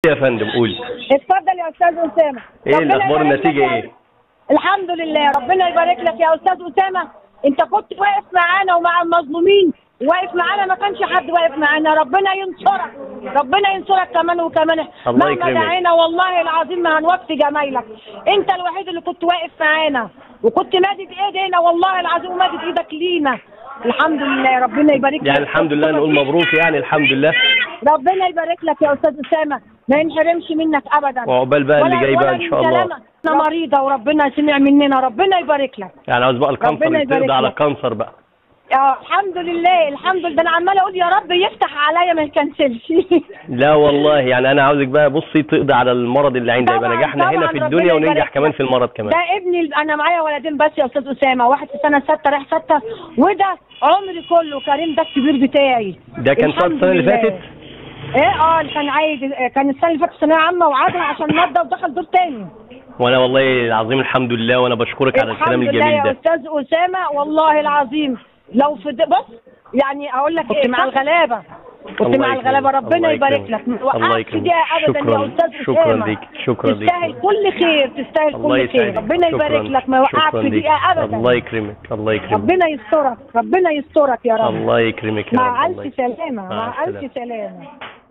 يا فندم قولي اتفضل يا استاذ اسامه ايه ربنا الاخبار يبارك لك النتيجه يا- ايه الحمد لله ربنا يبارك لك يا استاذ اسامه انت كنت واقف معانا ومع المظلومين واقف معانا ما كانش حد واقف معانا ربنا ينصرك ربنا ينصرك كمان وكمان الله مهما يكرمك. دعينا والله العظيم ما هنوفي جمايلك انت الوحيد اللي كنت واقف معانا وكنت مادد ايدينا والله العظيم ومادد ايدك لينا الحمد لله ربنا يبارك لك يعني الحمد لله نقول مبروك يعني الحمد لله ربنا يبارك لك يا استاذ اسامه ما ينحرمش منك ابدا وعقبال بقى اللي ولا- جاي ولا بقى ان شاء من الله كلامك. انا مريضه وربنا سمع مننا ربنا يبارك لك يعني عاوز بقى الكانسر ربنا يبارك يتقضي على لك. الكانسر بقى يا الحمد لله الحمد لله ده انا عماله اقول يا رب يفتح عليا ما يكنسلش لا والله يعني انا عاوزك بقى بصي تقضي على المرض اللي عندي يبقى طبعاً، نجحنا هنا طبعاً، في ربنا الدنيا وننجح يبارك كمان لك. في المرض كمان ده ابني انا معايا ولدين بس يا استاذ اسامه واحد في سنه سته رايح سته وده عمري كله كريم ده الكبير بتاعي ده كان الحمد السنه اللي لله. فاتت ايه اه اللي كان عايز كان السنه اللي فاتت ثانويه عامه وعادها عشان ماده ودخل دور تاني وانا والله العظيم الحمد لله وانا بشكرك على الكلام الحمد لله الجميل يا ده استاذ اسامه والله العظيم لو في د- بص يعني اقول لك ايه مع الغلابه كنت الله مع يكرمك. الغلابه ربنا الله يبارك يكرمك. لك ما الله توقعش يكرمك. دقيقه ابدا شكراً. يا استاذ شكراً اسامه ليك. شكراً ليك. تستاهل كل خير تستاهل الله كل خير يسعدك ربنا يبارك شكراً. لك ما يوقعك شكراً في ليك. دقيقه ابدا الله يكرمك الله يكرمك ربنا يسترك ربنا يسترك يا رب الله يكرمك يا مع رب الله الف يكرمك. سلامه مع مع الف السلامة. سلامه